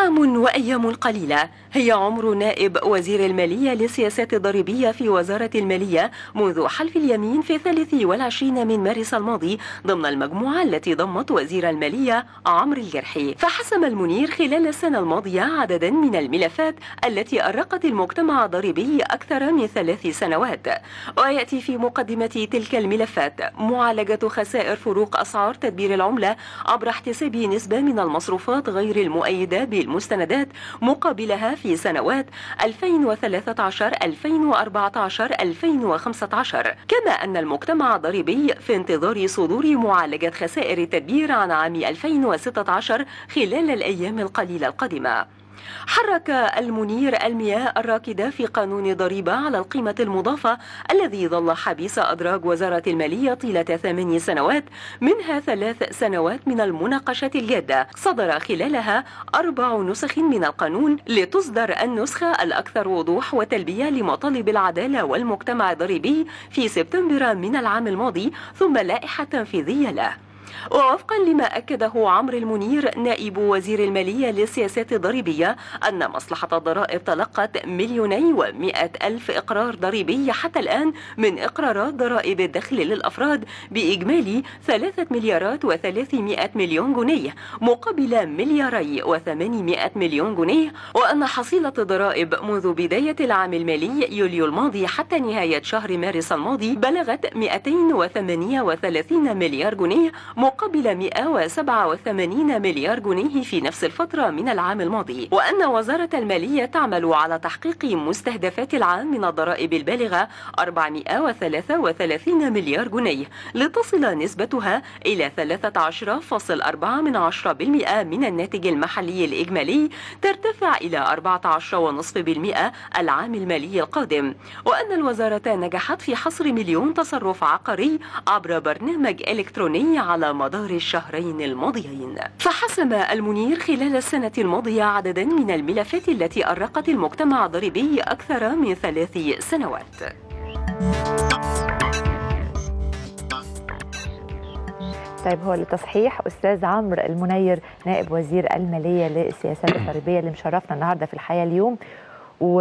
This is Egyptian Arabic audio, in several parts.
عام وأيام قليلة هي عمر نائب وزير المالية للسياسات الضريبية في وزارة المالية منذ حلف اليمين في الثالث والعشرين من مارس الماضي ضمن المجموعة التي ضمت وزير المالية عمرو الجرحي فحسم المنير خلال السنة الماضية عددا من الملفات التي أرقت المجتمع الضريبي أكثر من ثلاث سنوات ويأتي في مقدمة تلك الملفات معالجة خسائر فروق أسعار تدبير العملة عبر احتساب نسبة من المصروفات غير المؤيدة بالمستندات مقابلها في سنوات 2013 2014 2015 كما أن المجتمع الضريبي في انتظار صدور معالجة خسائر التدبير عن عام 2016 خلال الأيام القليلة القادمة حرك المنير المياه الراكدة في قانون ضريبة على القيمة المضافة الذي ظل حبيس أدراج وزارة المالية طيلة ثمان سنوات منها ثلاث سنوات من المناقشة الجادة صدر خلالها أربع نسخ من القانون لتصدر النسخة الأكثر وضوح وتلبية لمطالب العدالة والمجتمع الضريبي في سبتمبر من العام الماضي ثم لائحة تنفيذية له ووفقا لما أكده عمرو المنير نائب وزير المالية للسياسات الضريبية أن مصلحة الضرائب تلقت مليوني ومائة ألف إقرار ضريبي حتى الآن من إقرارات ضرائب الدخل للأفراد بإجمالي ثلاثة مليارات وثلاثمائة مليون جنيه مقابل ملياري وثمانمائة مليون جنيه وأن حصيلة الضرائب منذ بداية العام المالي يوليو الماضي حتى نهاية شهر مارس الماضي بلغت 238 مليار جنيه مقابل 187 مليار جنيه في نفس الفترة من العام الماضي وأن وزارة المالية تعمل على تحقيق مستهدفات العام من الضرائب البالغة 433 مليار جنيه لتصل نسبتها إلى 13.4% من الناتج المحلي الإجمالي ترتفع إلى 14.5% العام المالي القادم وأن الوزارة نجحت في حصر مليون تصرف عقاري عبر برنامج إلكتروني على مدار الشهرين الماضيين فحسم المنير خلال السنة الماضية عددا من الملفات التي أرقت المجتمع الضريبي أكثر من ثلاث سنوات طيب هو لتصحيح استاذ عمرو المنير نائب وزير الماليه للسياسات الضريبيه اللي مشرفنا النهارده في الحياه اليوم و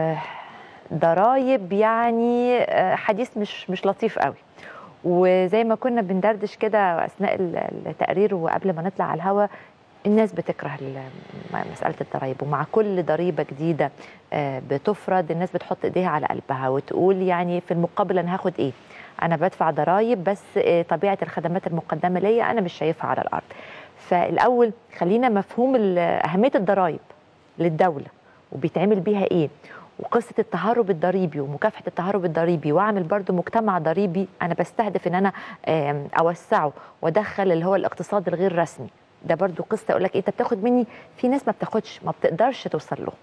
ضرايب يعني حديث مش مش لطيف قوي وزي ما كنا بندردش كده اثناء التقرير وقبل ما نطلع على الهواء الناس بتكره مسألة الضرايب ومع كل ضريبة جديدة بتفرض الناس بتحط ايديها على قلبها وتقول يعني في المقابل انا هاخد ايه انا بدفع ضرايب بس طبيعة الخدمات المقدمة ليا انا مش شايفها على الارض فالاول خلينا مفهوم اهمية الضرايب للدولة وبيتعمل بيها ايه وقصه التهرب الضريبي ومكافحه التهرب الضريبي واعمل برضو مجتمع ضريبي انا بستهدف ان انا اوسعه وادخل اللي هو الاقتصاد الغير رسمي ده برضو قصه اقول لك انت بتاخد مني في ناس ما بتاخدش ما بتقدرش توصل له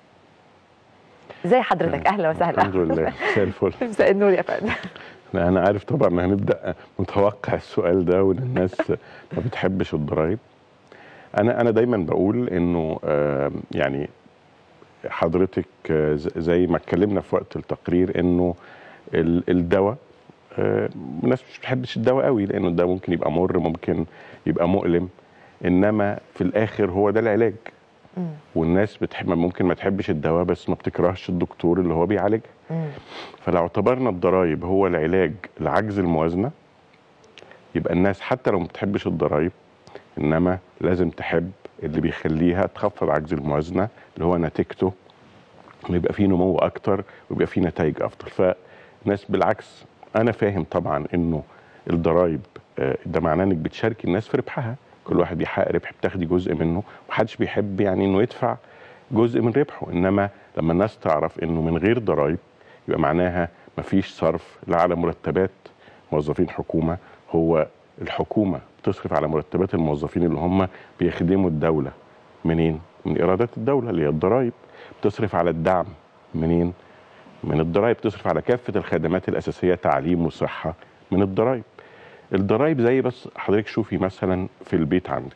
زي حضرتك اهلا وسهلا الحمد لله مساء الفل مساء النور يا فندم انا عارف طبعا هنبدا متوقع السؤال ده وان الناس ما بتحبش الضرايب انا انا دايما بقول انه يعني حضرتك زي ما اتكلمنا في وقت التقرير انه الدواء الناس مش بتحبش الدواء قوي لانه الدواء ممكن يبقى مر ممكن يبقى مؤلم انما في الاخر هو ده العلاج والناس بتحب ممكن ما تحبش الدواء بس ما بتكرهش الدكتور اللي هو بيعالجها فلو اعتبرنا الضرايب هو العلاج لعجز الموازنه يبقى الناس حتى لو ما بتحبش الضرايب انما لازم تحب اللي بيخليها تخفض عجز الموازنه اللي هو نتيجته ويبقى فيه نمو اكتر ويبقى فيه نتائج افضل فالناس بالعكس انا فاهم طبعا انه الضرايب ده معناه انك بتشاركي الناس في ربحها كل واحد بيحقق ربح بتاخدي جزء منه محدش بيحب يعني انه يدفع جزء من ربحه انما لما الناس تعرف انه من غير ضرايب يبقى معناها مفيش صرف لا على مرتبات موظفين حكومه هو الحكومه بتصرف على مرتبات الموظفين اللي هم بيخدموا الدوله منين؟ من ايرادات الدوله اللي هي الضرايب بتصرف على الدعم منين؟ من الضرايب بتصرف على كافه الخدمات الاساسيه تعليم وصحه من الضرايب الضرايب زي بس حضرتك شوفي مثلا في البيت عندك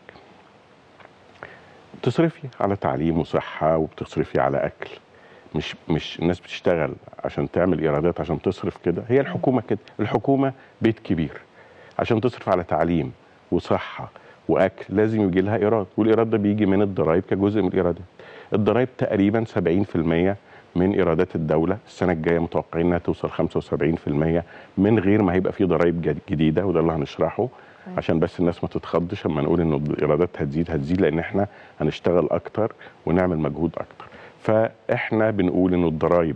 بتصرفي على تعليم وصحه وبتصرفي على اكل مش مش الناس بتشتغل عشان تعمل ايرادات عشان تصرف كده هي الحكومه كده الحكومه بيت كبير عشان تصرف على تعليم وصحه واكل لازم يجي لها ايراد والايراد ده بيجي من الضرائب كجزء من الايرادات الضرائب تقريبا 70% من ايرادات الدوله السنه الجايه متوقعين انها توصل 75% من غير ما هيبقى في ضرائب جد- جديده وده اللي هنشرحه طيب. عشان بس الناس ما تتخضش اما نقول انه الايرادات هتزيد هتزيد لان احنا هنشتغل اكتر ونعمل مجهود اكتر فاحنا بنقول انه الضرائب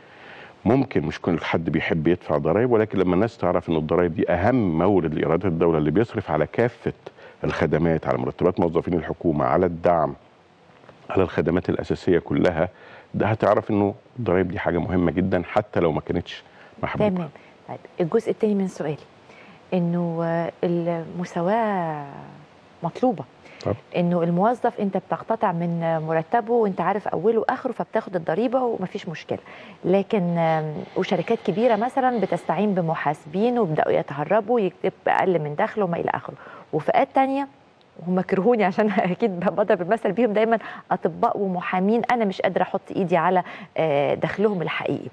ممكن مش كل حد بيحب يدفع ضرائب ولكن لما الناس تعرف ان الضرائب دي اهم مورد لايرادات الدوله اللي بيصرف على كافه الخدمات على مرتبات موظفين الحكومه على الدعم على الخدمات الاساسيه كلها ده هتعرف انه الضرائب دي حاجه مهمه جدا حتى لو ما كانتش محبوبه تمام طيب الجزء الثاني من سؤالي انه آه، المساواه مطلوبه طب. انه الموظف انت بتقتطع من آه، مرتبه وانت عارف اوله واخره فبتاخد الضريبه ومفيش مشكله لكن آم، وشركات كبيره مثلا بتستعين بمحاسبين وبداوا يتهربوا يكتب اقل من دخله وما الى اخره وفئات تانية هم كرهوني عشان اكيد بضرب المثل بيهم دايما اطباء ومحامين انا مش قادره احط ايدي على آه، دخلهم الحقيقي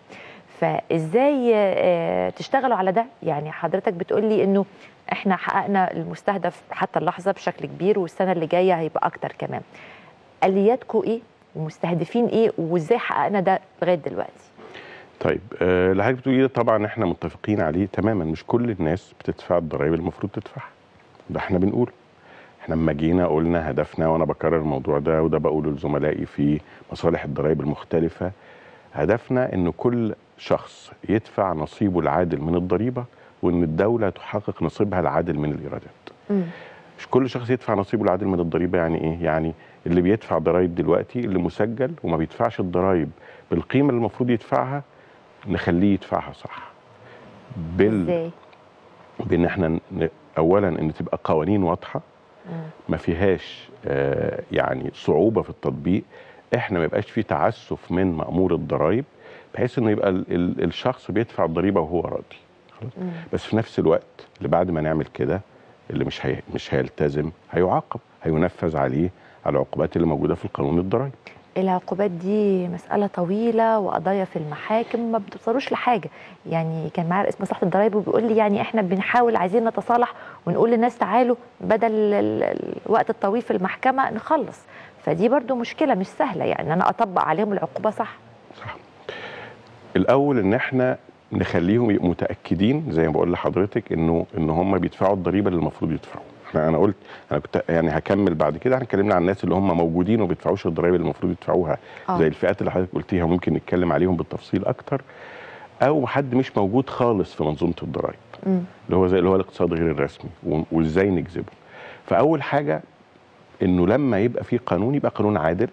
فازاي آه، تشتغلوا على ده يعني حضرتك بتقولي انه احنا حققنا المستهدف حتى اللحظه بشكل كبير والسنه اللي جايه هيبقى اكتر كمان الياتكم ايه ومستهدفين ايه وازاي حققنا ده لغايه دلوقتي طيب آه، اللي حضرتك بتقوليه ده طبعا احنا متفقين عليه تماما مش كل الناس بتدفع الضرائب اللي المفروض تدفعها ده احنا بنقول احنا لما جينا قلنا هدفنا وانا بكرر الموضوع ده وده بقوله لزملائي في مصالح الضرائب المختلفه هدفنا ان كل شخص يدفع نصيبه العادل من الضريبه وان الدوله تحقق نصيبها العادل من الايرادات مش كل شخص يدفع نصيبه العادل من الضريبه يعني ايه؟ يعني اللي بيدفع ضرائب دلوقتي اللي مسجل وما بيدفعش الضرائب بالقيمه اللي المفروض يدفعها نخليه يدفعها صح. بال ازاي بان احنا ن... اولا ان تبقى قوانين واضحه مم. ما فيهاش آه يعني صعوبه في التطبيق احنا ما يبقاش في تعسف من مامور الضرائب بحيث انه يبقى ال... ال... الشخص بيدفع الضريبه وهو راضي خلاص مم. بس في نفس الوقت اللي بعد ما نعمل كده اللي مش هي... مش هيلتزم هيعاقب هينفذ عليه على العقوبات اللي موجوده في القانون الضرائبي العقوبات دي مسألة طويلة وقضايا في المحاكم ما بتوصلوش لحاجة يعني كان معايا رئيس مصلحة الضرايب وبيقول لي يعني احنا بنحاول عايزين نتصالح ونقول للناس تعالوا بدل ال- ال- الوقت الطويل في المحكمة نخلص فدي برضو مشكلة مش سهلة يعني أنا أطبق عليهم العقوبة صح صح الاول ان احنا نخليهم يبقوا متاكدين زي ما بقول لحضرتك انه ان هم بيدفعوا الضريبه اللي المفروض يدفعوا احنا انا قلت انا كنت يعني هكمل بعد كده احنا اتكلمنا عن الناس اللي هم موجودين وما بيدفعوش الضرائب اللي المفروض يدفعوها آه. زي الفئات اللي حضرتك قلتيها ممكن نتكلم عليهم بالتفصيل اكتر او حد مش موجود خالص في منظومه الضرائب مم. اللي هو زي اللي هو الاقتصاد غير الرسمي و- وازاي نجذبه فاول حاجه انه لما يبقى في قانون يبقى قانون عادل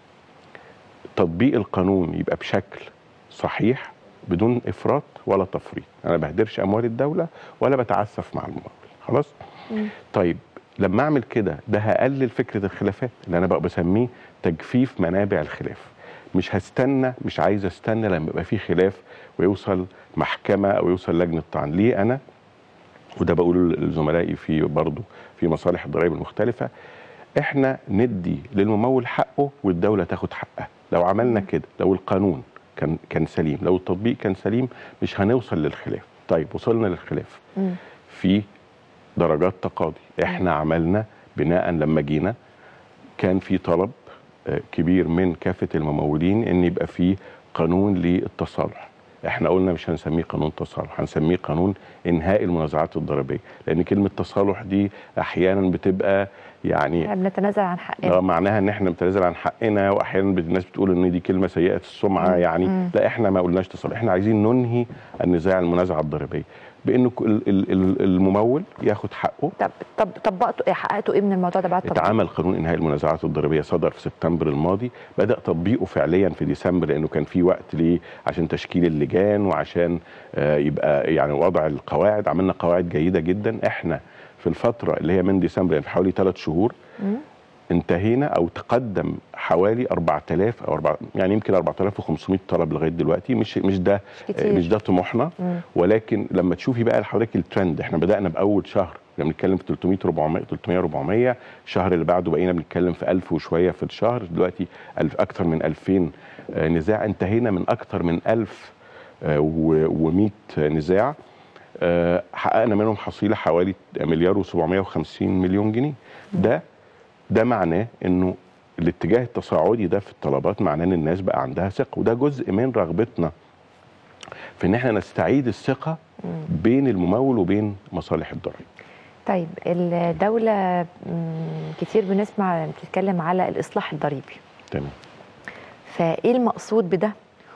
تطبيق القانون يبقى بشكل صحيح بدون افراط ولا تفريط انا ما بهدرش اموال الدوله ولا بتعسف مع الممول خلاص مم. طيب لما اعمل كده ده هقلل فكره الخلافات اللي انا بقى بسميه تجفيف منابع الخلاف مش هستنى مش عايز استنى لما يبقى في خلاف ويوصل محكمه او يوصل لجنه طعن ليه انا وده بقوله لزملائي في برضه في مصالح الضرائب المختلفه احنا ندي للممول حقه والدوله تاخد حقها لو عملنا كده لو القانون كان كان سليم لو التطبيق كان سليم مش هنوصل للخلاف طيب وصلنا للخلاف مم. في درجات تقاضي احنا عملنا بناء لما جينا كان في طلب آه، كبير من كافه الممولين ان يبقى في قانون للتصالح احنا قلنا مش هنسميه قانون تصالح هنسميه قانون انهاء المنازعات الضريبيه لان كلمه تصالح دي احيانا بتبقى يعني احنا بنتنازل عن اه حقنا معناها ان احنا بنتنازل عن حقنا واحيانا بت- الناس بتقول ان دي كلمه سيئه السمعه مم. يعني مم. لا احنا ما قلناش تصالح احنا عايزين ننهي النزاع المنازعه الضريبيه بانه ك- ال- ال- ال- الممول ياخد حقه طب طب طبقتوا إيه حققتوا ايه من الموضوع ده بعد التطبيق؟ اتعمل قانون انهاء المنازعات الضريبيه صدر في سبتمبر الماضي بدا تطبيقه فعليا في ديسمبر لانه كان في وقت ليه عشان تشكيل اللجان وعشان آه، يبقى يعني وضع القواعد عملنا قواعد جيده جدا احنا في الفتره اللي هي من ديسمبر يعني في حوالي ثلاث شهور مم. انتهينا او تقدم حوالي 4000 او 4 يعني يمكن 4500 طلب لغايه دلوقتي مش مش ده مش كتير. مش ده طموحنا مم. ولكن لما تشوفي بقى حضرتك الترند احنا بدانا باول شهر كنا بنتكلم في 300 400 300 400 الشهر اللي بعده بقينا بنتكلم في 1000 وشويه في الشهر دلوقتي ألف اكثر من 2000 آه، نزاع انتهينا من اكثر من 1000 و100 نزاع آه، حققنا منهم حصيله حوالي مليار و750 مليون جنيه ده ده معناه انه الاتجاه التصاعدي ده في الطلبات معناه ان الناس بقى عندها ثقه وده جزء من رغبتنا في ان احنا نستعيد الثقه بين الممول وبين مصالح الضرائب طيب الدولة مم، كتير بنسمع بتتكلم على الإصلاح الضريبي تمام فإيه المقصود بده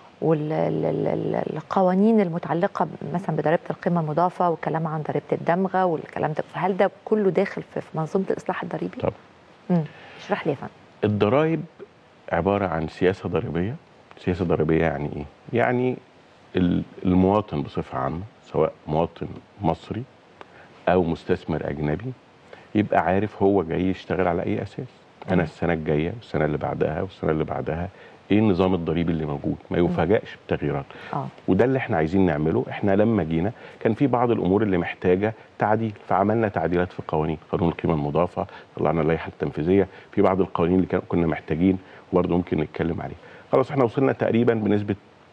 والقوانين المتعلقة مثلا بضريبة القيمة المضافة والكلام عن ضريبة الدمغة والكلام ده فهل ده كله داخل في في منظومة الإصلاح الضريبي؟ طبعا. مم. اشرح لي يا فندم الضرائب عباره عن سياسه ضريبيه سياسه ضريبيه يعني ايه يعني ال- المواطن بصفه عامه سواء مواطن مصري او مستثمر اجنبي يبقى عارف هو جاي يشتغل على اي اساس انا السنه الجايه والسنه اللي بعدها والسنه اللي بعدها ايه النظام الضريبي اللي موجود ما يفاجئش بتغييرات اه وده اللي احنا عايزين نعمله احنا لما جينا كان في بعض الامور اللي محتاجه تعديل فعملنا تعديلات في القوانين قانون القيمه المضافه طلعنا اللائحه التنفيذيه في بعض القوانين اللي كان- كنا محتاجين برضه ممكن نتكلم عليها خلاص احنا وصلنا تقريبا بنسبه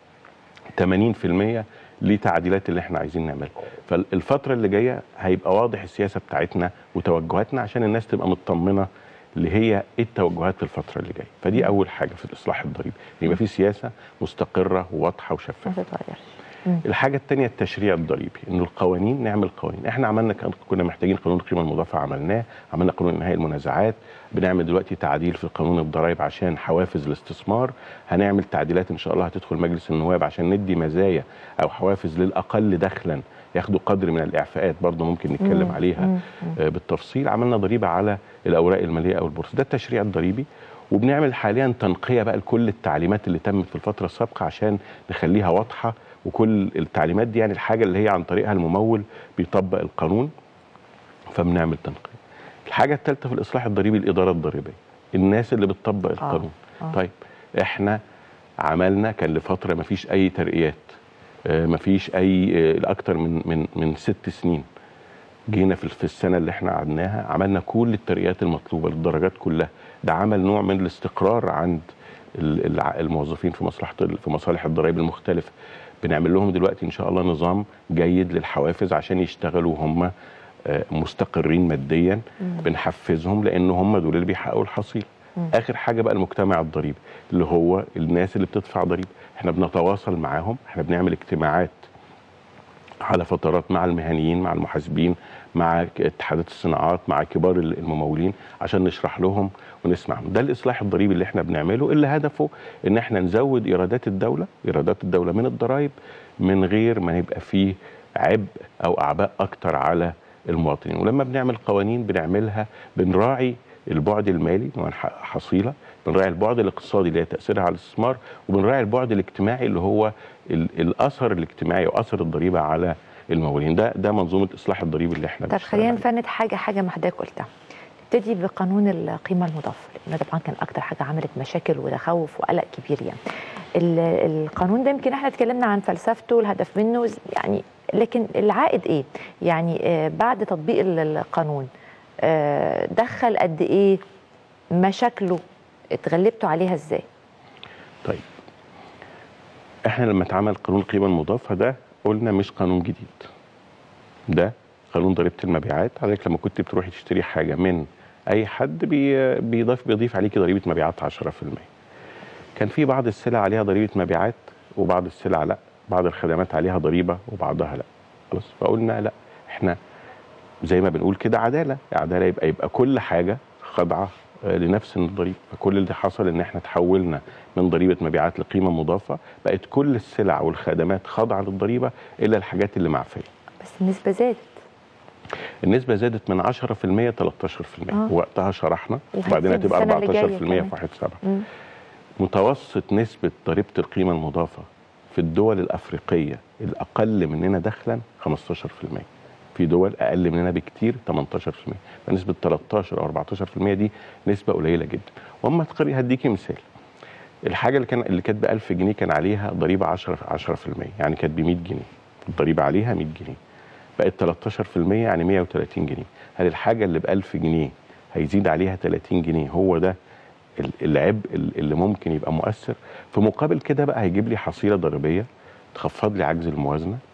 80% لتعديلات اللي احنا عايزين نعملها فالفتره اللي جايه هيبقى واضح السياسه بتاعتنا وتوجهاتنا عشان الناس تبقى مطمنه اللي هي ايه التوجهات في الفتره اللي جايه فدي اول حاجه في الاصلاح الضريبي يبقى في سياسه مستقره وواضحه وشفافه ما تتغيرش الحاجه الثانيه التشريع الضريبي انه القوانين نعمل قوانين احنا عملنا كان- كنا محتاجين قانون القيمه المضافه عملناه عملنا قانون انهاء المنازعات بنعمل دلوقتي تعديل في قانون الضرائب عشان حوافز الاستثمار هنعمل تعديلات ان شاء الله هتدخل مجلس النواب عشان ندي مزايا او حوافز للاقل دخلا ياخدوا قدر من الاعفاءات برضه ممكن نتكلم مم. عليها مم. آه، بالتفصيل عملنا ضريبه على الاوراق الماليه او البورصه ده التشريع الضريبي وبنعمل حاليا تنقيه بقى لكل التعليمات اللي تمت في الفتره السابقه عشان نخليها واضحه وكل التعليمات دي يعني الحاجه اللي هي عن طريقها الممول بيطبق القانون فبنعمل تنقيه. الحاجه الثالثه في الاصلاح الضريبي الاداره الضريبيه الناس اللي بتطبق القانون. آه. طيب احنا عملنا كان لفتره ما فيش اي ترقيات آه، ما فيش اي آه، اكتر من من من ست سنين جينا في في السنه اللي احنا قعدناها عملنا كل الترقيات المطلوبه للدرجات كلها ده عمل نوع من الاستقرار عند ال- الع- الموظفين في مصلحه ال- في مصالح الضرائب المختلفه بنعمل لهم دلوقتي ان شاء الله نظام جيد للحوافز عشان يشتغلوا هم آه، مستقرين ماديا بنحفزهم لان هم دول اللي بيحققوا الحصيله اخر حاجه بقى المجتمع الضريبي اللي هو الناس اللي بتدفع ضريبه احنا بنتواصل معاهم احنا بنعمل اجتماعات على فترات مع المهنيين مع المحاسبين مع ك- اتحادات الصناعات مع كبار ال- الممولين عشان نشرح لهم ونسمعهم ده الاصلاح الضريبي اللي احنا بنعمله اللي هدفه ان احنا نزود ايرادات الدوله ايرادات الدوله من الضرائب من غير ما يبقى فيه عبء او اعباء اكتر على المواطنين ولما بنعمل قوانين بنعملها بنراعي البعد المالي اللي هو الح- حصيله بنراعي البعد الاقتصادي اللي هي تاثيرها على الاستثمار وبنراعي البعد الاجتماعي اللي هو ال- الاثر الاجتماعي واثر الضريبه على الممولين ده ده منظومه الاصلاح الضريبي اللي احنا طب بنشتغل خلينا عليه. نفند حاجه حاجه ما حضرتك قلتها نبتدي بقانون القيمه المضافه لانه طبعا كان اكتر حاجه عملت مشاكل وتخوف وقلق كبير يعني ال- القانون ده يمكن احنا اتكلمنا عن فلسفته الهدف منه يعني لكن العائد ايه يعني آه، بعد تطبيق ال- القانون آه، دخل قد ايه مشاكله اتغلبتوا عليها ازاي طيب احنا لما اتعمل قانون القيمه المضافه ده قلنا مش قانون جديد ده قانون ضريبه المبيعات حضرتك لما كنت بتروحي تشتري حاجه من اي حد بي بيضيف بيضيف عليكي ضريبه مبيعات 10% كان في بعض السلع عليها ضريبه مبيعات وبعض السلع لا بعض الخدمات عليها ضريبه وبعضها لا خلاص فقلنا لا احنا زي ما بنقول كده عداله عداله يبقى يبقى كل حاجه خاضعه آه، لنفس الضريبه فكل اللي حصل ان احنا تحولنا من ضريبه مبيعات لقيمه مضافه بقت كل السلع والخدمات خاضعه للضريبه الا الحاجات اللي معفيه بس النسبه زادت النسبه زادت من 10% ل 13% آه. وقتها شرحنا وهتزيد وبعدين هتبقى السنة اللي جاية 14% في كمان. 1 7 مم. متوسط نسبة ضريبة القيمة المضافة في الدول الأفريقية الأقل مننا دخلا 15% في دول أقل مننا بكتير 18% فنسبة 13 أو 14% دي نسبة قليلة جدا وأما تقري هديكي مثال الحاجة اللي كان اللي كانت ب 1000 جنيه كان عليها ضريبة 10 10% يعني كانت ب 100 جنيه الضريبة عليها 100 جنيه بقت 13% يعني 130 جنيه هل الحاجة اللي ب 1000 جنيه هيزيد عليها 30 جنيه هو ده ال- العبء ال- اللي ممكن يبقى مؤثر في مقابل كده بقى هيجيب لي حصيله ضريبيه تخفض لي عجز الموازنه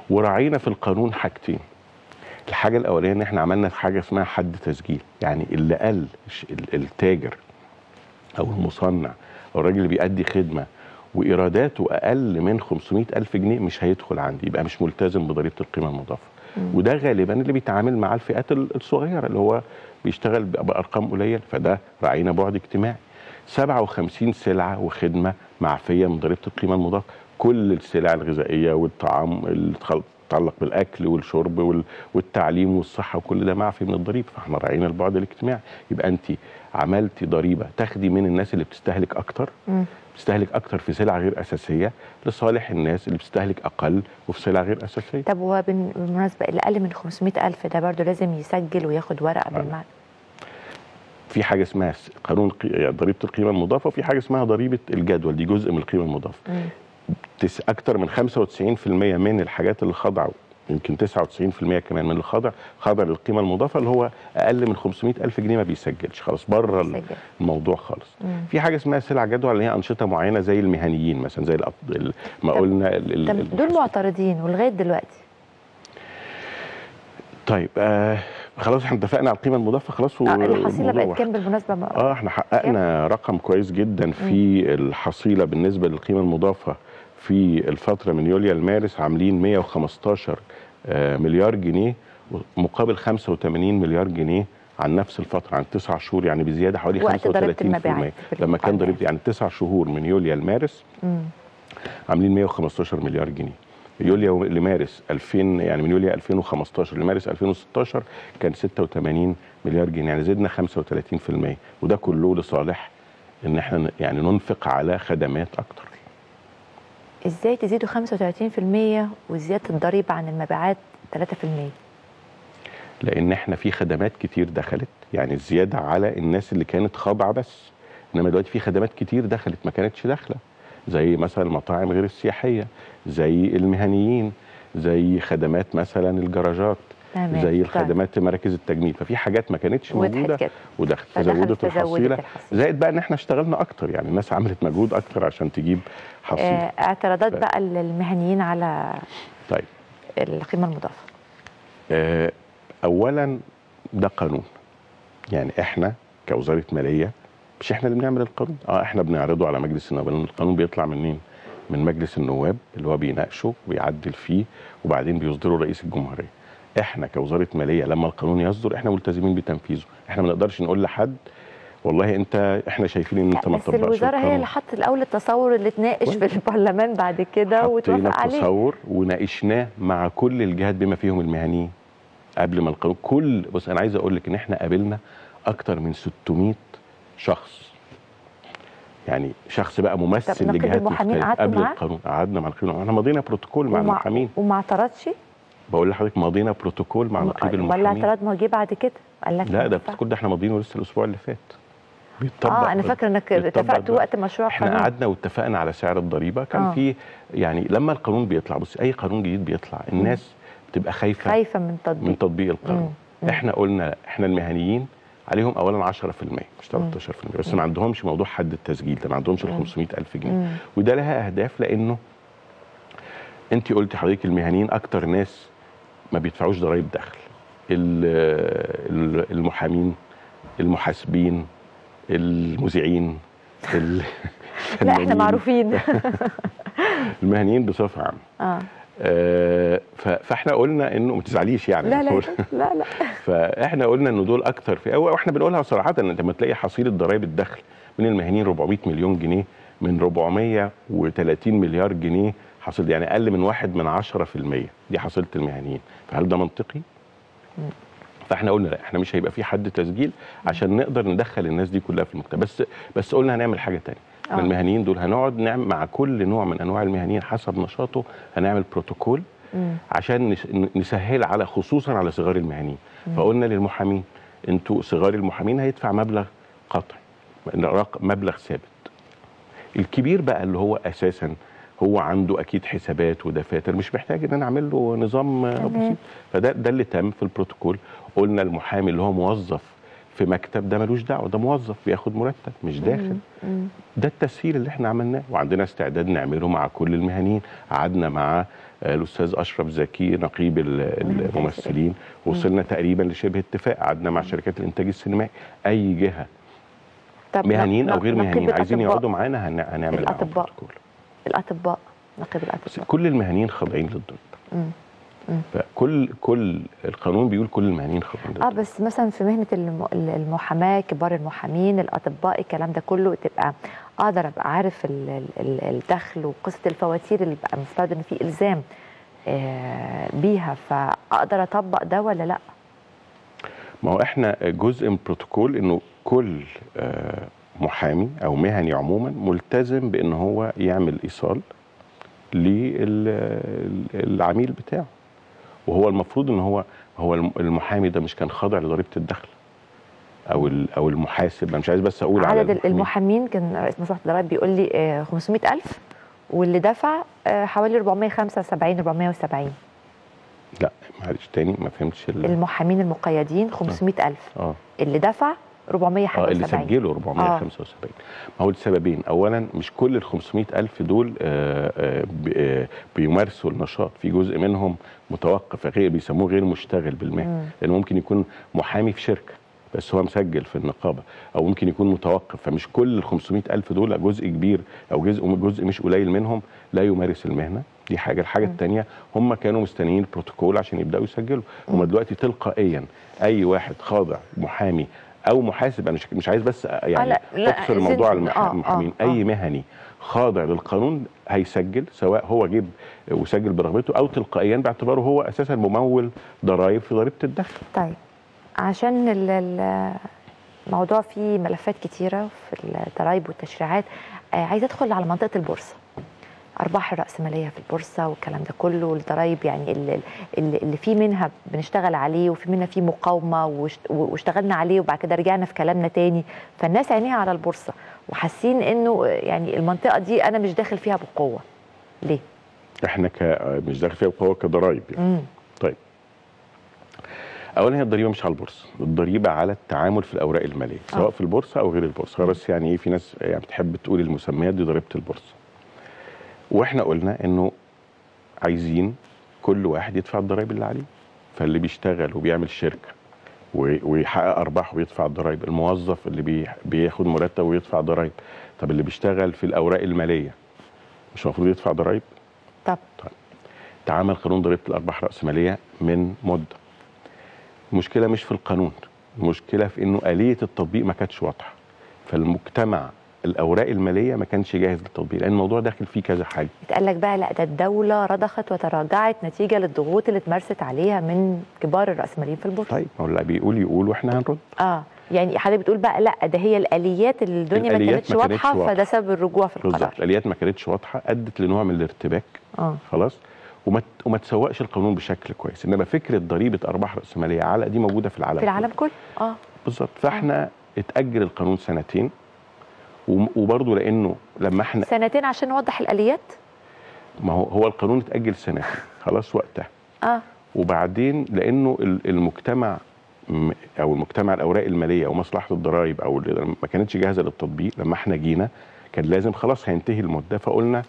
وراعينا في القانون حاجتين الحاجه الاولانيه ان احنا عملنا حاجه اسمها حد تسجيل يعني اللي قال ش- ال- التاجر او المصنع او الراجل اللي بيأدي خدمه وايراداته اقل من 500 الف جنيه مش هيدخل عندي يبقى مش ملتزم بضريبه القيمه المضافه وده غالبا اللي بيتعامل مع الفئات ال- الصغيره اللي هو بيشتغل ب- بارقام قليله فده راعينا بعد اجتماعي 57 سلعه وخدمه معفيه من ضريبه القيمه المضافه كل السلع الغذائيه والطعام اللي تخل- تتعلق بالاكل والشرب وال- والتعليم والصحه وكل ده معفي من الضريبه فاحنا راعينا البعد الاجتماعي يبقى انت عملتي ضريبه تاخدي من الناس اللي بتستهلك اكتر مم. بتستهلك اكتر في سلع غير اساسيه لصالح الناس اللي بتستهلك اقل وفي سلع غير اساسيه طب هو بالن- بالمناسبه اللي اقل من 500 الف ده برضه لازم يسجل وياخد ورقه بالمعنى في حاجه اسمها س- قانون قي- يعني ضريبه القيمه المضافه وفي حاجه اسمها ضريبه الجدول دي جزء من القيمه المضافه مم. تس اكتر من 95% من الحاجات اللي خاضعه يمكن 99% كمان من اللي خاضع خاضع للقيمه المضافه اللي هو اقل من 500 الف جنيه ما بيسجلش خلاص بره يسجل. الموضوع خالص مم. في حاجه اسمها سلع جدول اللي هي انشطه معينه زي المهنيين مثلا زي الأط- ال- ما طب- قلنا ال- ال- طب دول المحاسبين. معترضين ولغايه دلوقتي طيب آه خلاص احنا اتفقنا على القيمه المضافه خلاص اه الحصيله والموضوع بقت واحد. كام بالمناسبه بقى؟ اه احنا حققنا رقم كويس جدا في الحصيله بالنسبه للقيمه المضافه في الفتره من يوليو لمارس عاملين 115 آه، مليار جنيه مقابل 85 مليار جنيه عن نفس الفتره عن تسع شهور يعني بزياده حوالي وقت ضريبة 35% المبيعات لما كان بالمقارنة. ضريبه يعني تسع شهور من يوليو لمارس مم. عاملين 115 مليار جنيه يوليو لمارس 2000 يعني من يوليو 2015 لمارس 2016 كان 86 مليار جنيه يعني زدنا 35% وده كله لصالح ان احنا ن- يعني ننفق على خدمات اكتر ازاي تزيدوا 35% وزياده الضريبه عن المبيعات 3% لان احنا في خدمات كتير دخلت يعني الزياده على الناس اللي كانت خاضعه بس انما دلوقتي في خدمات كتير دخلت ما كانتش داخله زي مثلا المطاعم غير السياحيه زي المهنيين زي خدمات مثلا الجراجات تمام. زي طيب. الخدمات مراكز التجميل ففي حاجات ما كانتش وضحت موجوده كده. ودخلت فدخلت فزودت فزودت الحصيله الحصيلة. زائد بقى ان احنا اشتغلنا اكتر يعني الناس عملت مجهود اكتر عشان تجيب حصيله آه اعتراضات ف- بقى للمهنيين على طيب القيمه المضافه آه، اولا ده قانون يعني احنا كوزاره ماليه مش احنا اللي بنعمل القانون اه احنا بنعرضه على مجلس النواب لان القانون بيطلع منين من مجلس النواب اللي هو بيناقشه ويعدل فيه وبعدين بيصدره رئيس الجمهوريه احنا كوزاره ماليه لما القانون يصدر احنا ملتزمين بتنفيذه احنا ما نقدرش نقول لحد والله انت احنا شايفين ان انت ما بس تطبقش الوزاره هي القانون. اللي حطت الاول التصور اللي اتناقش في البرلمان بعد كده حطينا وتوافق عليه التصور وناقشناه مع كل الجهات بما فيهم المهنيين قبل ما القانون كل بص انا عايز اقول لك ان احنا قابلنا اكتر من 600 شخص يعني شخص بقى ممثل طب نقيب لجهات المحامين مختلفة قعدتوا قبل معاه؟ القانون قعدنا مع نقيب احنا مضينا بروتوكول مع وما- المحامين وما اعترضش بقول لحضرتك مضينا بروتوكول مع نقيب ولا المحامين اعتراض ما هو جه بعد كده قال لك لا ما ده ينفعش. البروتوكول ده احنا ماضيينه لسه الاسبوع اللي فات بيتطبق اه انا فاكره انك بيتطبق اتفقتوا دلوقتي. وقت مشروع احنا قانون قعدنا واتفقنا على سعر الضريبه كان آه. في يعني لما القانون بيطلع بص اي قانون جديد بيطلع الناس بتبقى خايفه خايفه من من تطبيق تطبيق القانون مم. احنا قلنا احنا المهنيين عليهم اولا 10% مش 13% بس ما عندهمش موضوع حد التسجيل ده ما عندهمش ال 500 الف جنيه مم. وده لها اهداف لانه انت قلتي حضرتك المهنيين اكتر ناس ما بيدفعوش ضرائب دخل ال- ال- المحامين المحاسبين المذيعين ال- لا احنا الفنانين، معروفين المهنيين بصفه عامه اه آه، ف- فاحنا قلنا انه ما تزعليش يعني لا لا بقول- لا لا فاحنا قلنا انه دول اكتر في أو احنا بنقولها صراحه ان انت لما تلاقي حصيله ضرائب الدخل من المهنيين 400 مليون جنيه من 430 مليار جنيه حصل يعني اقل من واحد من 10% دي حصيله المهنيين فهل ده منطقي؟ فاحنا قلنا لا احنا مش هيبقى في حد تسجيل عشان نقدر ندخل الناس دي كلها في المجتمع بس بس قلنا هنعمل حاجه تانية احنا آه. المهنيين دول هنقعد نعمل مع كل نوع من انواع المهنيين حسب نشاطه هنعمل بروتوكول مم. عشان نس- نسهل على خصوصا على صغار المهنيين فقلنا للمحامين انتوا صغار المحامين هيدفع مبلغ قطعي رق- مبلغ ثابت الكبير بقى اللي هو اساسا هو عنده اكيد حسابات ودفاتر مش محتاج ان انا اعمل له نظام آه، تمام. بسيط فده ده اللي تم في البروتوكول قلنا المحامي اللي هو موظف في مكتب ده ملوش دعوه ده موظف بياخد مرتب مش داخل مم. ده التسهيل اللي احنا عملناه وعندنا استعداد نعمله مع كل المهنيين قعدنا مع آه، الاستاذ اشرف زكي نقيب ال- الممثلين وصلنا تقريبا لشبه اتفاق قعدنا مع شركات الانتاج السينمائي اي جهه طب مهنيين او نق- غير نقيب مهنيين عايزين الأطباء. يقعدوا معانا هن- هنعمل معاهم الأطباء. بروتوكول. الاطباء نقيب بس الاطباء كل المهنيين خاضعين للضريبه مم. فكل كل القانون بيقول كل المهنيين خاضعين اه للضريبه بس مثلا في مهنه الم- المحاماه كبار المحامين الاطباء الكلام ده كله تبقى اقدر ابقى عارف ال- ال- ال- الدخل وقصه الفواتير اللي بقى مفترض ان في الزام آه، بيها فاقدر اطبق ده ولا لا ما هو احنا جزء من البروتوكول انه كل آه، محامي او مهني عموما ملتزم بان هو يعمل ايصال للعميل بتاعه وهو المفروض ان هو هو الم- المحامي ده مش كان خاضع لضريبه الدخل او ال- او المحاسب انا مش عايز بس اقول على عدد المحامين. المحامين كان رئيس مصلحه الضرائب بيقول لي آه، 500000 واللي دفع آه، حوالي 475 470 لا معلش تاني ما فهمتش ال- المحامين المقيدين 500000 اه اللي دفع اه اللي 475 سجلوا 475 ما هو لسببين اولا مش كل ال 500 الف دول آه، آه، ب- آه، بيمارسوا النشاط في جزء منهم متوقف غير بيسموه غير مشتغل بالمهنه مم. لانه ممكن يكون محامي في شركه بس هو مسجل في النقابه او ممكن يكون متوقف فمش كل ال 500 الف دول جزء كبير او جزء جزء مش قليل منهم لا يمارس المهنه دي حاجه الحاجه الثانيه هم كانوا مستنيين البروتوكول عشان يبداوا يسجلوا هم دلوقتي تلقائيا اي واحد خاضع محامي او محاسب انا مش مش عايز بس يعني لا، لا، اقصر زين- موضوع آه، المح- آه، المحامين آه. اي مهني خاضع للقانون هيسجل سواء هو جيب وسجل برغبته او تلقائيا باعتباره هو اساسا ممول ضرائب في ضريبه الدخل طيب عشان ال- ال- الموضوع فيه ملفات كتيرة في الضرايب والتشريعات آه، عايزة أدخل على منطقة البورصة أرباح الرأسمالية في البورصة والكلام ده كله والضرايب يعني ال- ال- اللي فيه منها بنشتغل عليه وفي منها فيه مقاومة واشت- واشتغلنا عليه وبعد كده رجعنا في كلامنا تاني فالناس عينيها على البورصة وحاسين إنه آه، يعني المنطقة دي أنا مش داخل فيها بقوة ليه؟ احنا ك مش داخل فيها بقوه كضرايب يعني. مم. طيب اولا هي الضريبه مش على البورصه الضريبه على التعامل في الاوراق الماليه سواء آه. في البورصه او غير البورصه بس يعني ايه في ناس يعني بتحب تقول المسميات دي ضريبه البورصه واحنا قلنا انه عايزين كل واحد يدفع الضرايب اللي عليه فاللي بيشتغل وبيعمل شركه و- ويحقق ارباح ويدفع الضرايب الموظف اللي بي- بياخد مرتب ويدفع ضرايب طب اللي بيشتغل في الاوراق الماليه مش المفروض يدفع ضرايب طب تعامل قانون ضريبه الارباح الراسماليه من مده المشكله مش في القانون المشكله في انه اليه التطبيق ما كانتش واضحه فالمجتمع الاوراق الماليه ما كانش جاهز للتطبيق لان الموضوع داخل فيه كذا حاجه اتقال لك بقى لا ده الدولة رضخت وتراجعت نتيجة للضغوط اللي اتمارست عليها من كبار الرأسماليين في البورصة طيب ما هو اللي بيقول يقول واحنا هنرد اه يعني حضرتك بتقول بقى لا ده هي الآليات اللي الدنيا ما الآليات كانتش ما كانتش واضحة واضحة. فده سبب الرجوع في بالظبط القرار الاليات ما كانتش واضحه ادت لنوع من الارتباك اه خلاص وما وما تسوقش القانون بشكل كويس انما فكره ضريبه ارباح راسماليه على دي موجوده في العالم في العالم كله اه بالظبط فاحنا اتاجل القانون سنتين وم- وبرضه لانه لما احنا سنتين عشان نوضح الآليات ما هو هو القانون اتاجل سنتين خلاص وقتها اه وبعدين لانه ال- المجتمع م- او المجتمع الاوراق الماليه او مصلحه الضرائب او اللي ما كانتش جاهزه للتطبيق لما احنا جينا كان لازم خلاص هينتهي المده فقلنا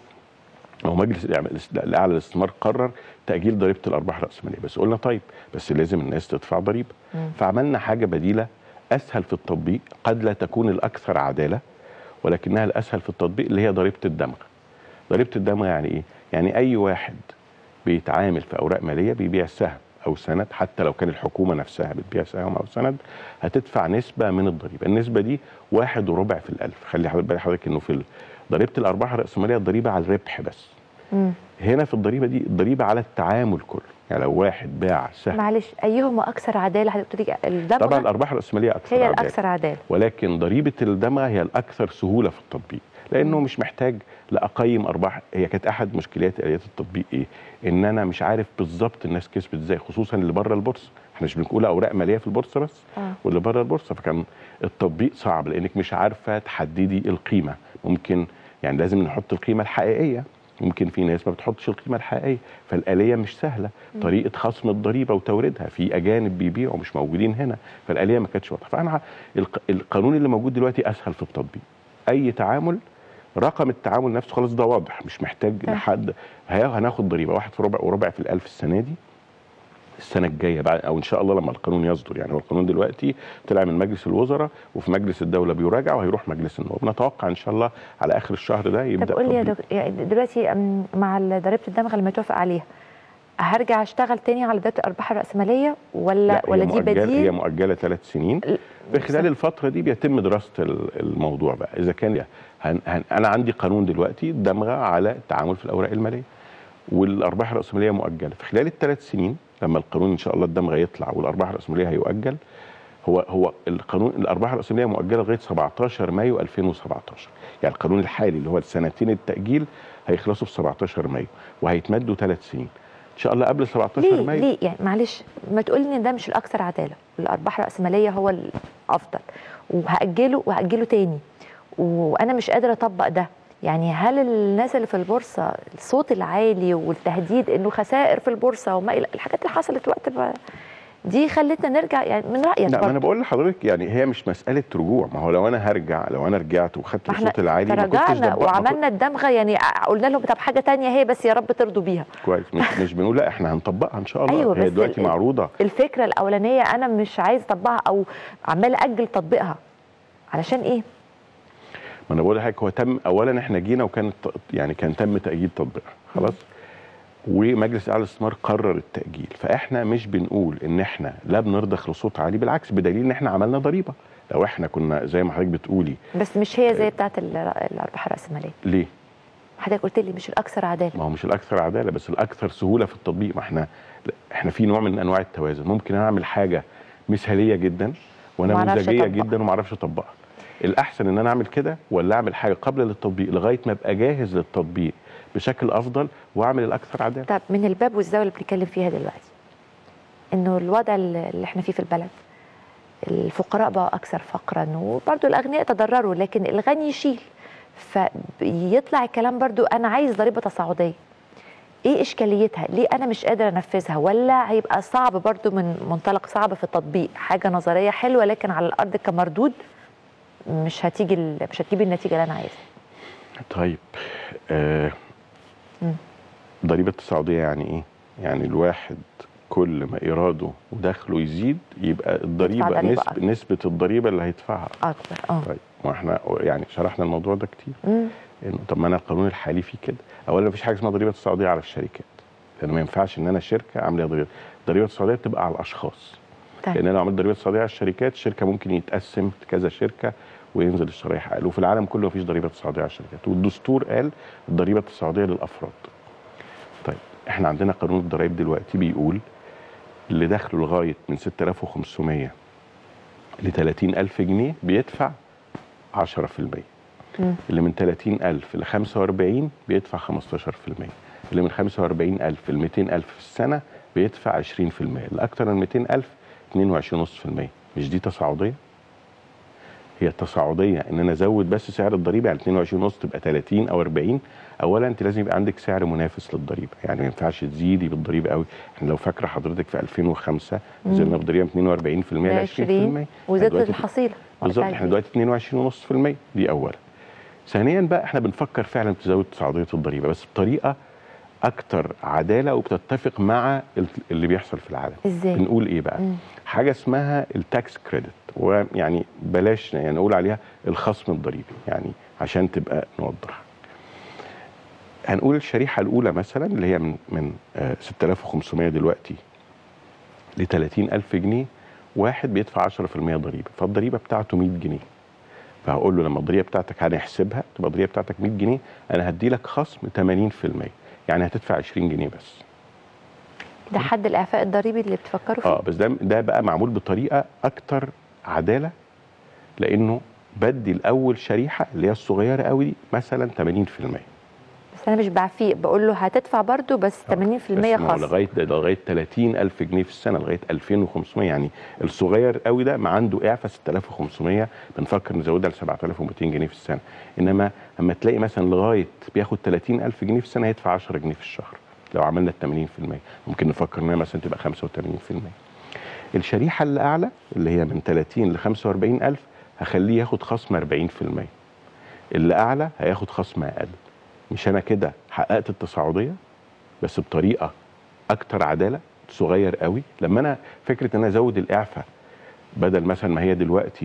هو مجلس الإعمال- الاعلى للاستثمار قرر تاجيل ضريبه الارباح الراسماليه بس قلنا طيب بس لازم الناس تدفع ضريبه مم. فعملنا حاجه بديله اسهل في التطبيق قد لا تكون الاكثر عداله ولكنها الاسهل في التطبيق اللي هي ضريبه الدمغ ضريبه الدمغ يعني ايه يعني اي واحد بيتعامل في اوراق ماليه بيبيع سهم او سند حتى لو كان الحكومه نفسها بتبيع سهم او سند هتدفع نسبه من الضريبه النسبه دي واحد وربع في الالف خلي حضرتك بالك حضرتك انه في ال- ضريبه الارباح الراسماليه الضريبه على الربح بس مم. هنا في الضريبه دي الضريبه على التعامل كله يعني لو واحد باع سهم معلش أيهما أكثر عدالة حضرتك بتقولي الدمغة طبعا الارباح الراسماليه اكثر هي عدالة. الأكثر عدالة ولكن ضريبه الدمغه هي الاكثر سهوله في التطبيق لانه مم. مش محتاج لاقيم ارباح هي كانت احد مشكلات اليات التطبيق ايه ان انا مش عارف بالظبط الناس كسبت ازاي خصوصا اللي بره البورصه احنا مش بنقول اوراق ماليه في البورصه بس اه واللي بره البورصه فكان التطبيق صعب لانك مش عارفه تحددي القيمه ممكن يعني لازم نحط القيمه الحقيقيه ممكن في ناس ما بتحطش القيمه الحقيقيه فالاليه مش سهله طريقه خصم الضريبه وتوريدها في اجانب بيبيعوا مش موجودين هنا فالاليه ما كانتش واضحه فانا الق- القانون اللي موجود دلوقتي اسهل في التطبيق اي تعامل رقم التعامل نفسه خلاص ده واضح مش محتاج تمام. لحد هي- هناخد ضريبه واحد في ربع وربع في الالف السنه دي السنه الجايه بعد او ان شاء الله لما القانون يصدر يعني هو القانون دلوقتي طلع من مجلس الوزراء وفي مجلس الدوله بيراجع وهيروح مجلس النواب نتوقع ان شاء الله على اخر الشهر ده يبدا طب قول لي يا تطبيق. دكتور يعني دلوقتي أم، مع ال- ضريبه الدمغ اللي متوافق عليها هرجع اشتغل تاني على ضريبه الارباح الراسماليه ولا لا، ولا هي دي مؤجلة هي بديل مؤجله ثلاث سنين ال- في خلال الفترة دي بيتم دراسة ال- الموضوع بقى إذا كان هن هن أنا عندي قانون دلوقتي دمغة على التعامل في الأوراق المالية والأرباح الرأسمالية مؤجلة في خلال الثلاث سنين لما القانون إن شاء الله الدمغة يطلع والأرباح الرأسمالية هيؤجل هو هو القانون الأرباح الرأسمالية مؤجلة لغاية 17 مايو 2017 يعني القانون الحالي اللي هو السنتين التأجيل هيخلصوا في 17 مايو وهيتمدوا ثلاث سنين إن شاء الله قبل 17 ليه مايو ليه يعني معلش ما تقول لي ان ده مش الاكثر عداله الارباح الراسماليه هو الافضل وهاجله وهاجله تاني وانا مش قادره اطبق ده يعني هل الناس اللي في البورصه الصوت العالي والتهديد انه خسائر في البورصه وما الى الحاجات اللي حصلت وقت ما دي خلتنا نرجع يعني من رايك لا ما برضه. انا بقول لحضرتك يعني هي مش مساله رجوع ما هو لو انا هرجع لو انا رجعت وخدت ما احنا الصوت العالي ما كنتش تراجعنا دبق- ما كنت- وعملنا الدمغه يعني قلنا لهم طب حاجه تانية هي بس يا رب ترضوا بيها كويس مش مش بنقول لا احنا هنطبقها ان شاء الله أيوة، هي بس دلوقتي ال- معروضه الفكره الاولانيه انا مش عايز اطبقها او عمال اجل تطبيقها علشان ايه ما انا بقول لحضرتك هو تم اولا احنا جينا وكان يعني كان تم تاجيل تطبيقها خلاص ومجلس اعلى الاستثمار قرر التاجيل فاحنا مش بنقول ان احنا لا بنرضخ لصوت عالي بالعكس بدليل ان احنا عملنا ضريبه لو احنا كنا زي ما حضرتك بتقولي بس مش هي زي بتاعت ال- الارباح الراسماليه ليه حضرتك قلت لي مش الاكثر عداله ما هو مش الاكثر عداله بس الاكثر سهوله في التطبيق ما احنا احنا في نوع من انواع التوازن ممكن انا اعمل حاجه مثاليه جدا ومعرفش ونموذجيه أطبقها. جدا وما اعرفش اطبقها الاحسن ان انا اعمل كده ولا اعمل حاجه قبل للتطبيق لغايه ما ابقى جاهز للتطبيق بشكل افضل واعمل الاكثر عداله طب من الباب والزاويه اللي بنتكلم فيها دلوقتي انه الوضع اللي احنا فيه في البلد الفقراء بقوا اكثر فقرا وبرضه الاغنياء تضرروا لكن الغني يشيل فيطلع الكلام برضو انا عايز ضريبه تصاعديه ايه اشكاليتها ليه انا مش قادره انفذها ولا هيبقى صعب برضو من منطلق صعب في التطبيق حاجه نظريه حلوه لكن على الارض كمردود مش هتيجي ال- مش هتجيب النتيجه اللي انا عايزها طيب آه مم. ضريبه التصاعديه يعني ايه يعني الواحد كل ما ايراده ودخله يزيد يبقى الضريبه ضريبة نسبة, أكتر. نسبه الضريبه اللي هيدفعها اكتر اه طيب ما احنا يعني شرحنا الموضوع ده كتير مم. انه طب ما انا القانون الحالي فيه كده اولا مفيش حاجه اسمها ضريبه تصاعديه على الشركات لان ما ينفعش ان انا شركه اعمل ضريبه الضريبه التصاعديه بتبقى على الاشخاص لان طيب انا لو عملت ضريبه تصاعديه على الشركات الشركه ممكن يتقسم كذا شركه وينزل الشرايح اقل وفي العالم كله مفيش ضريبه تصاعديه على الشركات والدستور قال الضريبه التصاعديه للافراد طيب احنا عندنا قانون الضرائب دلوقتي بيقول اللي دخله لغايه من 6500 ل 30000 جنيه بيدفع 10% مم. اللي من 30000 ل 45 بيدفع 15% اللي من 45000 ل 200000 في السنه بيدفع 20% اللي اكتر من 200000 22.5% مش دي تصاعديه هي التصاعديه ان انا ازود بس سعر الضريبه يعني 22 ونص تبقى 30 او 40 اولا انت لازم يبقى عندك سعر منافس للضريبه يعني ما ينفعش تزيدي بالضريبه قوي احنا لو فاكره حضرتك في 2005 نزلنا بالضريبه من 42% ل 20% وزادت دلوقتي- الحصيله بالظبط احنا دلوقتي 22.5% دي اولا ثانيا بقى احنا بنفكر فعلا تزود تصاعديه الضريبه بس بطريقه اكتر عداله وبتتفق مع ال- اللي بيحصل في العالم ازاي بنقول ايه بقى مم. حاجه اسمها التاكس كريدت ويعني بلاش يعني نقول عليها الخصم الضريبي يعني عشان تبقى نوضح هنقول الشريحه الاولى مثلا اللي هي من من آه، 6500 دلوقتي ل 30000 جنيه واحد بيدفع 10% ضريبه فالضريبه بتاعته 100 جنيه فهقول له لما الضريبه بتاعتك هنحسبها تبقى الضريبه بتاعتك 100 جنيه انا هدي لك خصم 80% يعني هتدفع 20 جنيه بس ده حد الاعفاء الضريبي اللي بتفكروا فيه اه بس ده ده بقى معمول بطريقه اكتر عداله لانه بدي الاول شريحه اللي هي الصغيره قوي دي مثلا 80% بس انا مش بعفيه بقول له هتدفع برضو بس 80% بس ما هو خاص لغايه ده لغايه 30000 جنيه في السنه لغايه 2500 يعني الصغير قوي ده ما عنده اعفاء 6500 بنفكر نزودها ل 7200 جنيه في السنه انما اما تلاقي مثلا لغايه بياخد 30000 جنيه في السنه هيدفع 10 جنيه في الشهر لو عملنا ال 80% ممكن نفكر انها مثلا تبقى 85% الشريحه اللي اعلى اللي هي من 30 ل 45000 هخليه ياخد خصم 40% اللي اعلى هياخد خصم اقل مش انا كده حققت التصاعديه بس بطريقه اكتر عداله صغير قوي لما انا فكره ان انا ازود الاعفاء بدل مثلا ما هي دلوقتي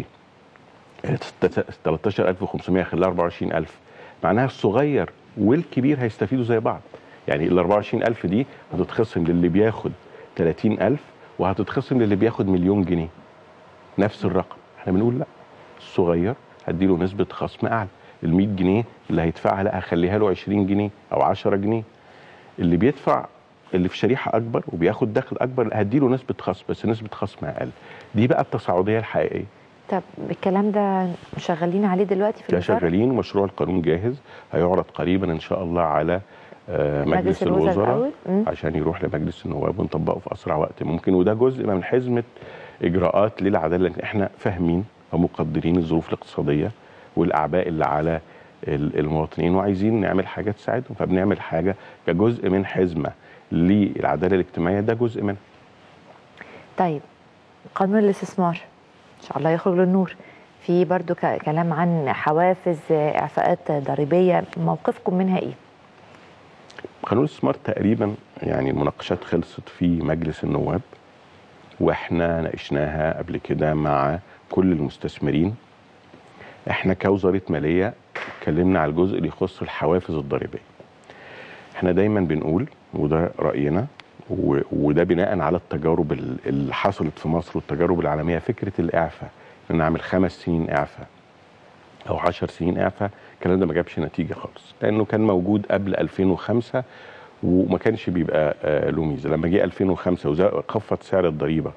13500 خليها 24000 معناها الصغير والكبير هيستفيدوا زي بعض يعني ال 24000 دي هتتخصم للي بياخد 30000 وهتتخصم للي بياخد مليون جنيه نفس الرقم احنا بنقول لا الصغير هديله نسبه خصم اعلى ال 100 جنيه اللي هيدفعها لا هخليها له 20 جنيه او 10 جنيه اللي بيدفع اللي في شريحه اكبر وبياخد دخل اكبر هديله نسبه خصم بس نسبه خصم اقل دي بقى التصاعديه الحقيقيه طب الكلام ده شغالين عليه دلوقتي في ده الوزاره شغالين ومشروع القانون جاهز هيعرض قريبا ان شاء الله على آه، مجلس مجلس الوزراء الوزراء الأول؟ مم. عشان يروح لمجلس النواب ونطبقه في اسرع وقت ممكن وده جزء من حزمه اجراءات للعداله لان احنا فاهمين ومقدرين الظروف الاقتصاديه والاعباء اللي على ال- المواطنين وعايزين نعمل حاجه تساعدهم فبنعمل حاجه كجزء من حزمه للعداله الاجتماعيه ده جزء منها طيب قانون الاستثمار ان شاء الله يخرج للنور في برضو ك- كلام عن حوافز آه، اعفاءات ضريبيه موقفكم منها ايه قانون الاستثمار تقريبا يعني المناقشات خلصت في مجلس النواب واحنا ناقشناها قبل كده مع كل المستثمرين احنا كوزاره ماليه اتكلمنا على الجزء اللي يخص الحوافز الضريبيه احنا دايما بنقول وده راينا و- وده بناء على التجارب ال- اللي حصلت في مصر والتجارب العالميه فكره الاعفاء ان نعمل خمس سنين اعفاء او 10 سنين اعفاء الكلام ده ما جابش نتيجه خالص لانه كان موجود قبل 2005 وما كانش بيبقى آه، له ميزه لما جه 2005 وخفض سعر الضريبه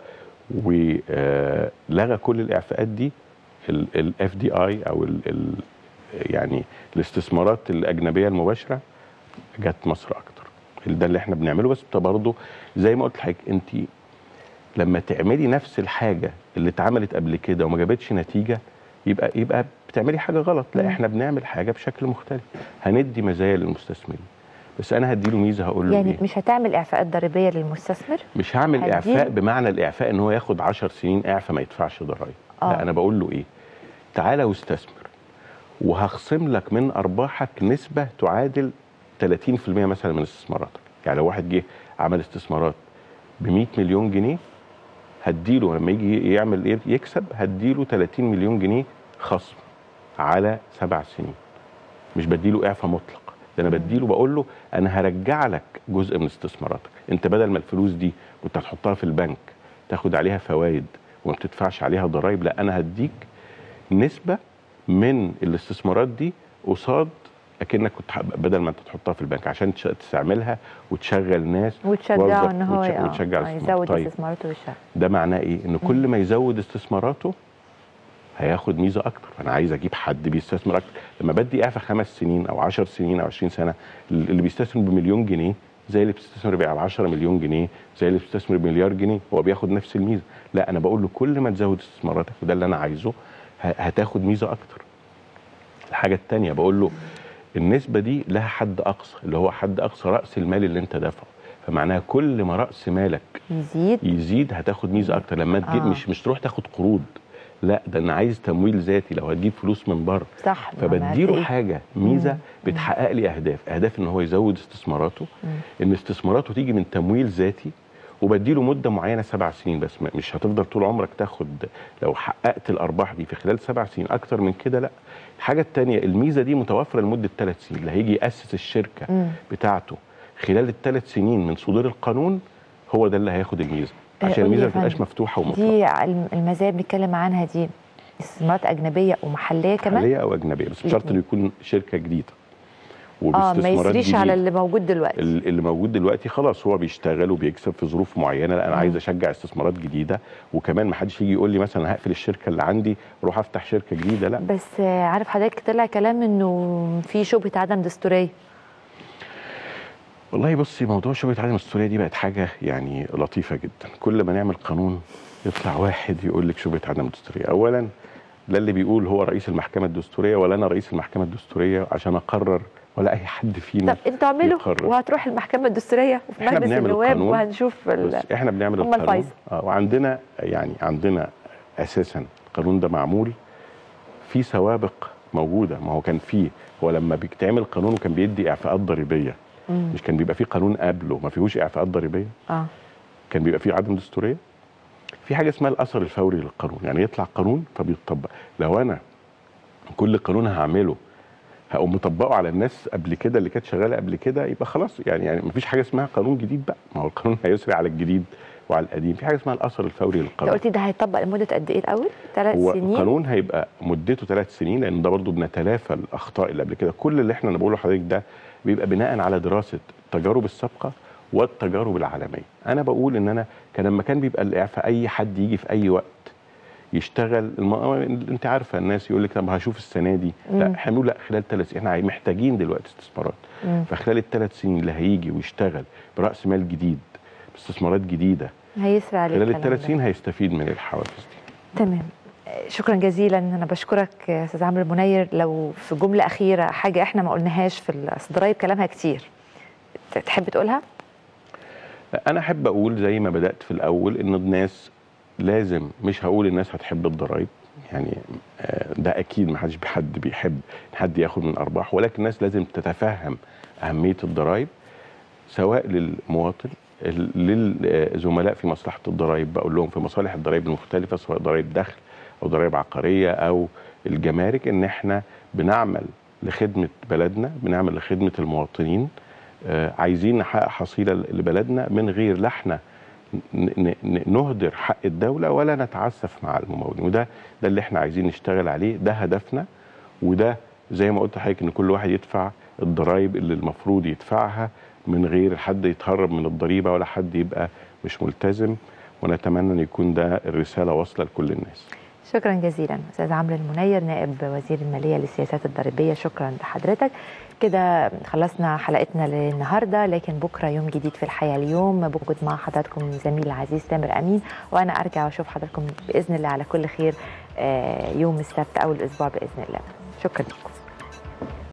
ولغى كل الاعفاءات دي الاف دي اي او ال ال يعني الاستثمارات الاجنبيه المباشره جت مصر اكتر ده اللي احنا بنعمله بس برضه زي ما قلت لحضرتك انت لما تعملي نفس الحاجه اللي اتعملت قبل كده وما جابتش نتيجه يبقى يبقى بتعملي حاجه غلط لا مم. احنا بنعمل حاجه بشكل مختلف هندي مزايا للمستثمرين بس انا هديله ميزه هقول له يعني ايه مش هتعمل اعفاءات ضريبيه للمستثمر مش هعمل هديله- اعفاء بمعنى الاعفاء ان هو ياخد 10 سنين اعفاء ما يدفعش ضرائب آه. لا انا بقول له ايه تعالى واستثمر وهخصم لك من ارباحك نسبه تعادل 30% مثلا من استثماراتك يعني لو واحد جه عمل استثمارات ب 100 مليون جنيه هديله لما يجي يعمل ايه يكسب هديله 30 مليون جنيه خصم على سبع سنين مش بديله اعفاء مطلق ده انا بديله بقول له انا هرجع لك جزء من استثماراتك انت بدل ما الفلوس دي كنت هتحطها في البنك تاخد عليها فوائد وما بتدفعش عليها ضرائب لا انا هديك نسبه من الاستثمارات دي قصاد اكنك كنت ح- بدل ما انت تحطها في البنك عشان تش- تستعملها وتشغل ناس وتشجعه توظف ان هو وتش- آه، وتشجع آه، الاستثمار. يزود طيب. استثماراته والشغل ده معناه ايه ان كل ما يزود استثماراته هياخد ميزه اكتر فانا عايز اجيب حد بيستثمر اكتر لما بدي اعفاء خمس سنين او 10 سنين او 20 سنه اللي بيستثمر بمليون جنيه زي اللي بيستثمر ب 10 مليون جنيه زي اللي بيستثمر بمليار جنيه هو بياخد نفس الميزه لا انا بقول له كل ما تزود استثماراتك وده اللي انا عايزه ه- هتاخد ميزه اكتر الحاجه الثانيه بقول له النسبه دي لها حد اقصى اللي هو حد اقصى راس المال اللي انت دافعه فمعناها كل ما راس مالك يزيد يزيد هتاخد ميزه اكتر لما تجيب آه. مش مش تروح تاخد قروض لا ده انا عايز تمويل ذاتي لو هتجيب فلوس من بره صح ما أنا فبديله هتلاقيه. حاجه ميزه مم. بتحقق لي اهداف اهداف ان هو يزود استثماراته مم. ان استثماراته تيجي من تمويل ذاتي وبديله مده معينه سبع سنين بس م- مش هتفضل طول عمرك تاخد لو حققت الارباح دي في خلال سبع سنين اكتر من كده لا الحاجه الثانيه الميزه دي متوفره لمده ثلاث سنين اللي هيجي ياسس الشركه مم. بتاعته خلال الثلاث سنين من صدور القانون هو ده اللي هياخد الميزه آه، عشان قولي الميزه يا ما تبقاش فندم، مفتوحه ومطلقه دي الم- المزايا بنتكلم عنها دي استثمارات اجنبيه ومحليه كمان محليه او اجنبيه بس بشرط الاتنين. انه يكون شركه جديده اه ما وباستثمارات يسريش على جديدة. اللي موجود دلوقتي ال- اللي موجود دلوقتي خلاص هو بيشتغل وبيكسب في ظروف معينه لا انا مم. عايز اشجع استثمارات جديده وكمان ما حدش يجي يقول لي مثلا هقفل الشركه اللي عندي اروح افتح شركه جديده لا بس آه، عارف حضرتك طلع كلام انه في شبهه عدم دستوريه والله بصي موضوع شبهه عدم الدستوريه دي بقت حاجه يعني لطيفه جدا كل ما نعمل قانون يطلع واحد يقول لك شبهه عدم الدستوريه اولا لا اللي بيقول هو رئيس المحكمه الدستوريه ولا انا رئيس المحكمه الدستوريه عشان اقرر ولا اي حد فينا طب انتوا اعملوا يقرر. وهتروح المحكمه الدستوريه وفي إحنا مجلس بنعمل النواب القانون. وهنشوف ال... بس احنا بنعمل هم القانون الفيصل. آه وعندنا يعني عندنا اساسا القانون ده معمول في سوابق موجوده ما هو كان فيه هو لما بيتعمل قانون وكان بيدي اعفاءات ضريبيه مم. مش كان بيبقى فيه قانون قبله ما فيهوش اعفاءات ضريبيه اه كان بيبقى فيه عدم دستوريه في حاجه اسمها الاثر الفوري للقانون يعني يطلع قانون فبيطبق لو انا كل قانون هعمله هقوم مطبقه على الناس قبل كده اللي كانت شغاله قبل كده يبقى خلاص يعني يعني مفيش حاجه اسمها قانون جديد بقى ما هو القانون هيسري على الجديد وعلى القديم في حاجه اسمها الاثر الفوري انت للقانون قلتي ده هيطبق لمده قد ايه الاول؟ ثلاث هو سنين القانون هيبقى مدته ثلاث سنين لان ده برضه بنتلافى الاخطاء اللي قبل كده كل اللي احنا بقوله لحضرتك ده بيبقى بناء على دراسه التجارب السابقه والتجارب العالميه انا بقول ان انا كان لما كان بيبقى الاعفاء اي حد يجي في اي وقت يشتغل الم... انت عارفه الناس يقول لك طب هشوف السنه دي مم. لا احنا بنقول لا خلال ثلاث سنين احنا محتاجين دلوقتي استثمارات مم. فخلال الثلاث سنين اللي هيجي ويشتغل براس مال جديد باستثمارات جديده هيسرع عليه خلال الكلام الثلاث ده. سنين هيستفيد من الحوافز دي تمام شكرا جزيلا انا بشكرك يا استاذ عمرو المنير لو في جمله اخيره حاجه احنا ما قلناهاش في الضرايب كلامها كتير ت- تحب تقولها انا احب اقول زي ما بدات في الاول ان الناس لازم مش هقول الناس هتحب الضرايب يعني آه، ده اكيد ما حدش حد بيحب إن حد ياخد من ارباح ولكن الناس لازم تتفهم اهميه الضرايب سواء للمواطن ال- للزملاء في مصلحه الضرايب بقول لهم في مصالح الضرايب المختلفه سواء ضرايب دخل او ضرايب عقاريه او الجمارك ان احنا بنعمل لخدمه بلدنا بنعمل لخدمه المواطنين آه، عايزين نحقق حصيله لبلدنا من غير لا احنا ن- ن- نهدر حق الدوله ولا نتعسف مع الممولين وده ده اللي احنا عايزين نشتغل عليه ده هدفنا وده زي ما قلت لحضرتك ان كل واحد يدفع الضرايب اللي المفروض يدفعها من غير حد يتهرب من الضريبه ولا حد يبقى مش ملتزم ونتمنى ان يكون ده الرساله واصله لكل الناس شكرا جزيلا استاذ عمرو المنير نائب وزير الماليه للسياسات الضريبيه شكرا لحضرتك كده خلصنا حلقتنا للنهارده لكن بكره يوم جديد في الحياه اليوم بوجود مع حضراتكم زميل العزيز تامر امين وانا ارجع واشوف حضراتكم باذن الله على كل خير آه، يوم السبت او الاسبوع باذن الله شكرا لكم